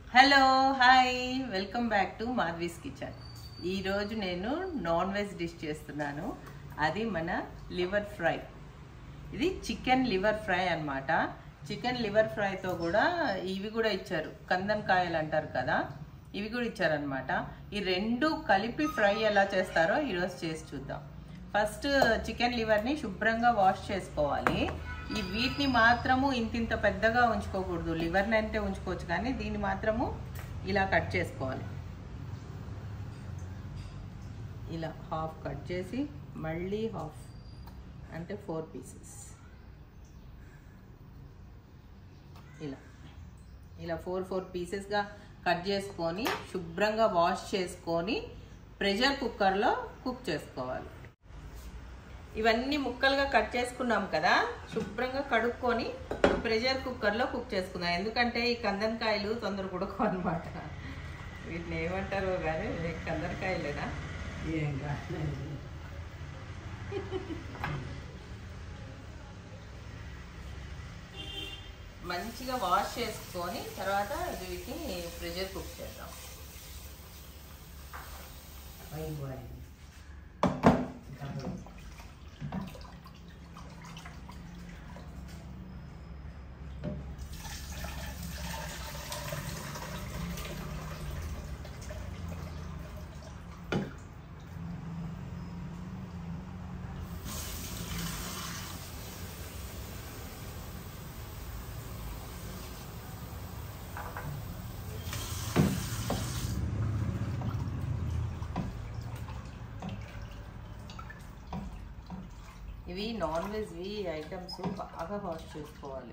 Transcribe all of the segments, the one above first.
Hello hi welcome back to Madhavi's kitchen ఈరోజు నేను non veg dish చేస్తున్నాను అది మన లివర్ ఫ్రై ఇది చికెన్ లివర్ ఫ్రై అన్నమాట చికెన్ లివర్ ఫ్రైతో కూడా ఇవి కూడా ఇచ్చారు కందన్ కాయలు అంటారు కదా ఇవి కూడా ఇచ్చారనమాట ఈ రెండు కలిపి ఫ్రై ఎలా చేస్తారో ఈరోజు చేసి చూద్దాం ఫస్ట్ చికెన్ లివర్ని శుభ్రంగా వాష్ చేసుకోవాలి ఈ వీటిని మాత్రము ఇంతింత పెద్దగా ఉంచుకోకూడదు లివర్ని అంటే ఉంచుకోవచ్చు కానీ దీన్ని మాత్రము ఇలా కట్ చేసుకోవాలి ఇలా హాఫ్ కట్ చేసి మళ్ళీ హాఫ్ అంటే ఫోర్ పీసెస్ ఇలా ఇలా ఫోర్ ఫోర్ పీసెస్గా కట్ చేసుకొని శుభ్రంగా వాష్ చేసుకొని ప్రెషర్ కుక్కర్లో కుక్ చేసుకోవాలి ఇవన్నీ ముక్కలుగా కట్ చేసుకున్నాం కదా శుభ్రంగా కడుక్కొని ప్రెషర్ కుక్కర్లో కుక్ చేసుకుందాం ఎందుకంటే ఈ కందనకాయలు తొందర ఉడకవు అనమాట వీటిని ఏమంటారో కానీ కందనకాయలేనా ఏం కాలేదు మంచిగా వాష్ చేసుకొని తర్వాత వీటిని ప్రెషర్ కుక్ చేద్దాం అయిపోయింది ఇవి నాన్ వెజ్వి ఐటమ్స్ బాగా వాష్ చేసుకోవాలి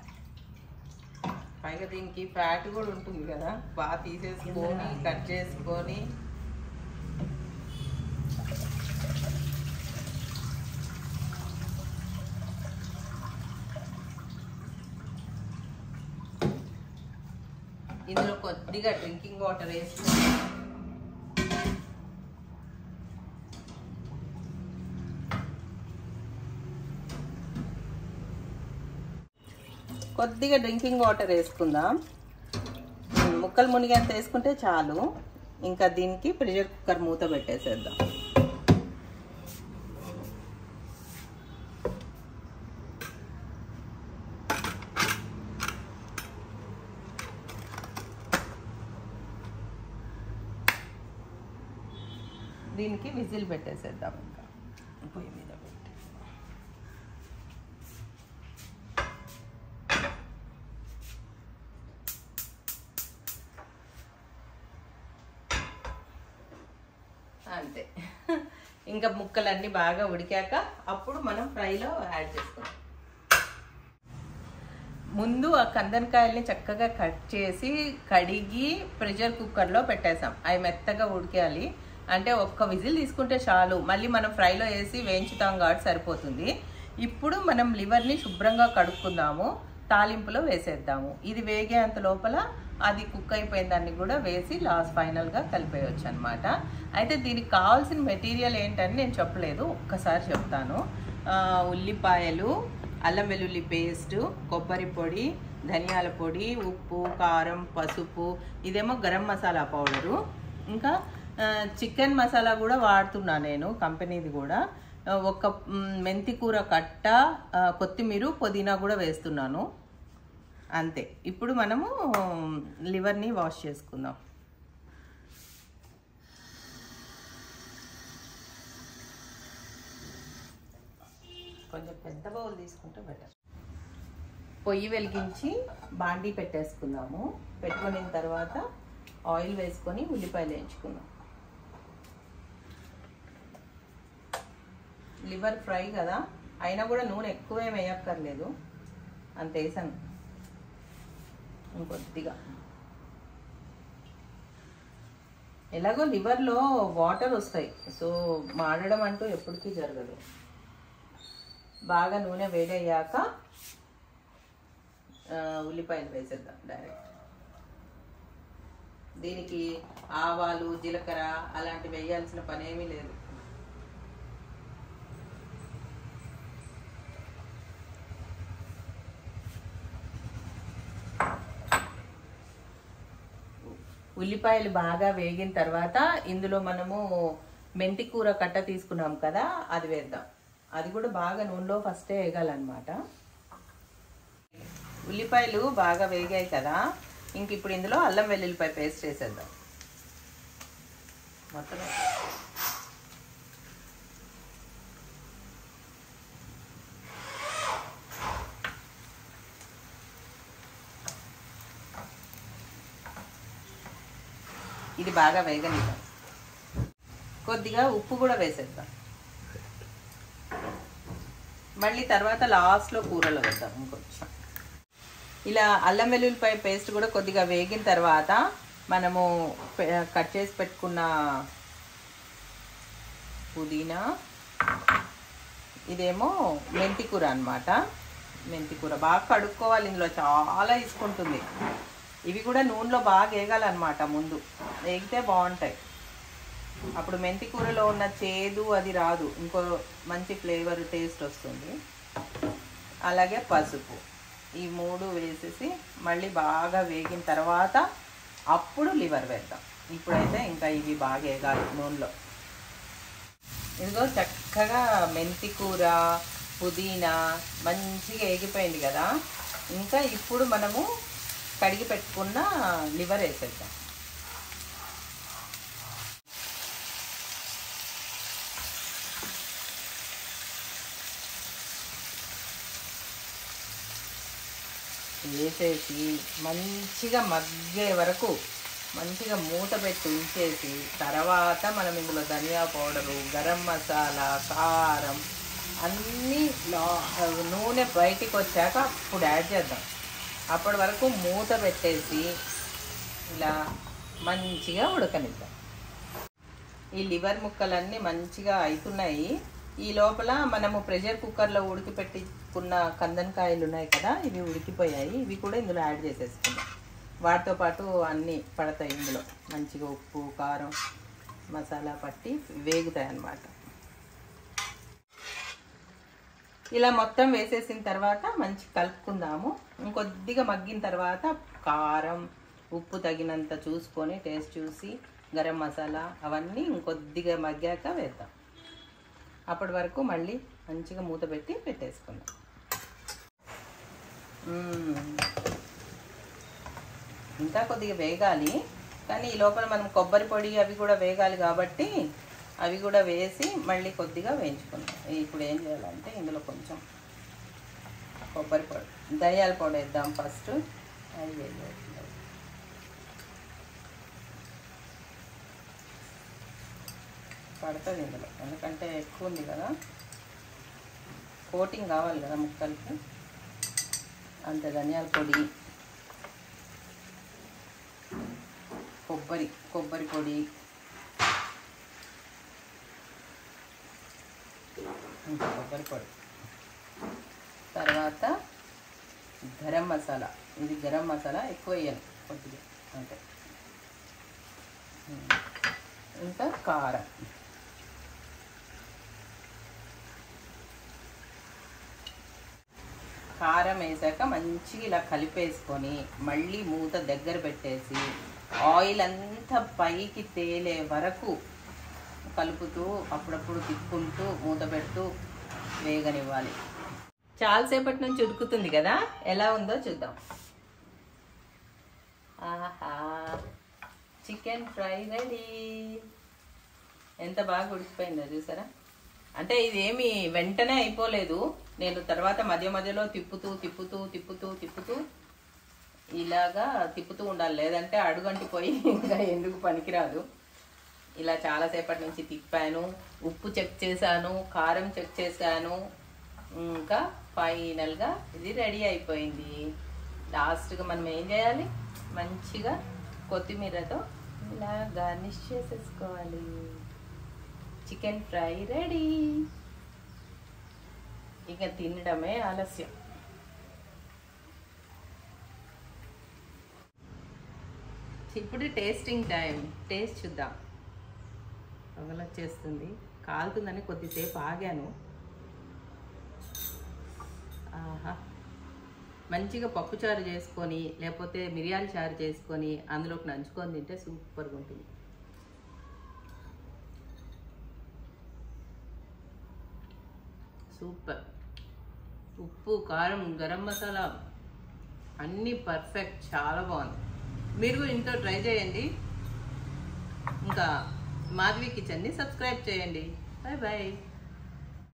పైగా దీనికి ఫ్యాట్ కూడా ఉంటుంది కదా బాగా తీసేసుకొని కట్ చేసుకొని ఇందులో కొద్దిగా డ్రింకింగ్ వాటర్ వేసుకొని కొద్దిగా డ్రింకింగ్ వాటర్ వేసుకుందాం ముక్కలు మునిగేంత వేసుకుంటే చాలు ఇంకా దీనికి ప్రెషర్ కుక్కర్ మూత పెట్టేసేద్దాం దీనికి విజిల్ పెట్టేసేద్దాం ఇంకా పొయ్యి మీద పెట్టి అంతే ఇంకా ముక్కలన్నీ బాగా ఉడికాక అప్పుడు మనం ఫ్రైలో యాడ్ చేసుకుందాం ముందు ఆ కందనకాయల్ని చక్కగా కట్ చేసి కడిగి ప్రెషర్ కుక్కర్లో పెట్టేసాం అవి మెత్తగా ఉడికేయాలి అంటే ఒక్క విజిల్ తీసుకుంటే చాలు మళ్ళీ మనం ఫ్రైలో వేసి వేయించుతాం కాబట్టి సరిపోతుంది ఇప్పుడు మనం లివర్ని శుభ్రంగా కడుక్కుందాము తాలింపులో వేసేద్దాము ఇది వేగేంత లోపల అది కుక్ అయిపోయిన దాన్ని కూడా వేసి లాస్ట్ ఫైనల్గా కలిపేయచ్చు అనమాట అయితే దీనికి కావాల్సిన మెటీరియల్ ఏంటని నేను చెప్పలేదు ఒక్కసారి చెప్తాను ఆ, ఉల్లిపాయలు అల్లం వెల్లుల్లి పేస్ట్ కొబ్బరి పొడి ధనియాల పొడి ఉప్పు కారం పసుపు ఇదేమో గరం మసాలా పౌడరు ఇంకా ఆ, చికెన్ మసాలా కూడా వాడుతున్నా నేను కంపెనీది కూడా ఆ, ఒక మ్, మెంతి కూర కట్ట ఆ, కొత్తిమీర పుదీనా కూడా వేస్తున్నాను అంతే ఇప్పుడు మనము లివర్ని వాష్ చేసుకుందాం కొంచెం పెద్ద బౌల్ తీసుకుంటే బెటర్ పొయ్యి వెలిగించి బాండీ పెట్టేసుకుందాము పెట్టుకున్న తర్వాత ఆయిల్ వేసుకొని ఉల్లిపాయలు వేయించుకుందాం లివర్ ఫ్రై కదా అయినా కూడా నూనె ఎక్కువ ఏం వేయక్కర్లేదు అంత వేసాను ఇంకొద్దిగా ఎలాగో లివర్లో వాటర్ వస్తాయి సో మాడడం అంటూ ఎప్పటికీ జరగదు బాగా నూనె వేడయ్యాక ఆ, ఉల్లిపాయలు వేసేద్దాం డైరెక్ట్ దీనికి ఆవాలు జీలకర్ర అలాంటివి వేయాల్సిన పని ఏమీ లేదు ఉల్లిపాయలు బాగా వేగిన తర్వాత ఇందులో మనము మెంతి కూర కట్ట తీసుకున్నాం కదా అది వేద్దాం అది కూడా బాగా నూనెలో ఫస్టే వేగాలన్నమాట ఉల్లిపాయలు బాగా వేగాయి కదా ఇంక ఇప్పుడు ఇందులో అల్లం వెల్లుల్లిపాయ పేస్ట్ వేసేద్దాం మొత్తం ఇది బాగా వేగనిద్దాం కొద్దిగా ఉప్పు కూడా వేసేద్దాం మళ్ళీ తర్వాత లాస్ట్లో కూరలో వేద్దాం ఇంకొంచెం ఇలా అల్లం వెల్లుల్లిపాయ పేస్ట్ కూడా కొద్దిగా వేగిన తర్వాత మనము పె- కట్ చేసి పెట్టుకున్న పుదీనా ఇదేమో మెంతి కూర అనమాట మెంతి కూర బాగా కడుక్కోవాలి ఇందులో చాలా ఇసుకుంటుంది ఇవి కూడా నూనెలో బాగా వేగాలన్నమాట ముందు వేగితే బాగుంటాయి అప్పుడు మెంతి కూరలో ఉన్న చేదు అది రాదు ఇంకో మంచి ఫ్లేవర్ టేస్ట్ వస్తుంది అలాగే పసుపు ఈ మూడు వేసేసి మళ్ళీ బాగా వేగిన తర్వాత అప్పుడు లివర్ వేద్దాం ఇప్పుడైతే ఇంకా ఇవి బాగా వేగాలి నూనెలో ఇదిగో చక్కగా మెంతి కూర పుదీనా మంచిగా వేగిపోయింది కదా ఇంకా ఇప్పుడు మనము కడిగి పెట్టుకున్న లివర్ వేసేద్దాం వేసేసి మంచిగా మగ్గే వరకు మంచిగా మూత పెట్టి ఉంచేసి తర్వాత మనం ఇందులో ధనియా పౌడరు గరం మసాలా కారం అన్నీ లా- నూనె బయటికి వచ్చాక అప్పుడు యాడ్ చేద్దాం అప్పటి వరకు మూత పెట్టేసి ఇలా మంచిగా ఉడకనిద్దాం ఈ లివర్ ముక్కలన్నీ మంచిగా అవుతున్నాయి ఈ లోపల మనము ప్రెషర్ కుక్కర్లో ఉడికి పెట్టుకున్న కందనకాయలు ఉన్నాయి కదా ఇవి ఉడికిపోయాయి ఇవి కూడా ఇందులో యాడ్ చేసేసుకుందాం వాటితో పాటు అన్నీ పడతాయి ఇందులో మంచిగా ఉప్పు కారం మసాలా పట్టి వేగుతాయి అన్నమాట ఇలా మొత్తం వేసేసిన తర్వాత మంచి కలుపుకుందాము ఇంకొద్దిగా మగ్గిన తర్వాత కారం ఉప్పు తగినంత చూసుకొని టేస్ట్ చూసి గరం మసాలా అవన్నీ ఇంకొద్దిగా మగ్గాక వేద్దాం అప్పటి వరకు మళ్ళీ మంచిగా మూత పెట్టి పెట్టేసుకుందాం మ్మ్. ఇంకా కొద్దిగా వేగాలి కానీ ఈ లోపల మనం కొబ్బరి పొడి అవి కూడా వేగాలి కాబట్టి అవి కూడా వేసి మళ్ళీ కొద్దిగా వేయించుకుందాం ఇప్పుడు ఏం చేయాలంటే ఇందులో కొంచెం కొబ్బరి పొడి ధనియాల పొడి వేద్దాం ఫస్ట్ అది వేయాలి. పడుతుంది ఇందులో ఎందుకంటే ఎక్కువ ఉంది కదా కోటింగ్ కావాలి కదా ముక్కలకి అంత ధనియాల పొడి కొబ్బరి కొబ్బరి పొడి ఇంకా కొబ్బరి పొడి తర్వాత గరం మసాలా ఇది గరం మసాలా ఎక్కువ వేయాలి కొద్దిగా అంటే ఉమ్. ఇంకా కారం కారం వేసాక మంచిగా ఇలా కలిపేసుకొని మళ్ళీ మూత దగ్గర పెట్టేసి ఆయిల్ అంతా పైకి తేలే వరకు కలుపుతూ అప్పుడప్పుడు తిప్పుకుంటూ మూత పెడుతూ వేగనివ్వాలి చాలాసేపటి నుంచి ఉడుకుతుంది కదా ఎలా ఉందో చూద్దాం ఆహా చికెన్ ఫ్రై రెడీ ఎంత బాగా ఉడికిపోయిందో చూసారా అంటే ఇదేమి వెంటనే అయిపోలేదు నేను తర్వాత మధ్య మధ్యలో తిప్పుతూ తిప్పుతూ తిప్పుతూ తిప్పుతూ ఇలాగా తిప్పుతూ ఉండాలి లేదంటే అడుగంటిపోయి ఇంకా ఎందుకు పనికిరాదు ఇలా చాలాసేపటి నుంచి తిప్పాను ఉప్పు చెక్ చేశాను కారం చెక్ చేశాను ఇంకా ఫైనల్గా ఇది రెడీ అయిపోయింది లాస్ట్గా మనం ఏం చేయాలి మంచిగా కొత్తిమీరతో ఇలా గార్నిష్ చేసేసుకోవాలి చికెన్ ఫ్రై రెడీ ఇక తినడమే ఆలస్యం ఇప్పుడు టేస్టింగ్ టైం టేస్ట్ చూద్దాం పొగలొచ్చేస్తుంది కాలుతుందని కొద్దిసేపు ఆగాను ఆహా మంచిగా పప్పు చారు చేసుకొని లేకపోతే మిరియాల చారు చేసుకొని అందులోకి నంచుకొని తింటే సూపర్గా ఉంటుంది సూపర్ ఉప్పు కారం గరం మసాలా అన్నీ పర్ఫెక్ట్ చాలా బాగుంది మీరు కూడా ఇంట్లో ట్రై చేయండి ఇంకా మాధవి కిచెన్ని సబ్స్క్రైబ్ చేయండి బాయ్ బాయ్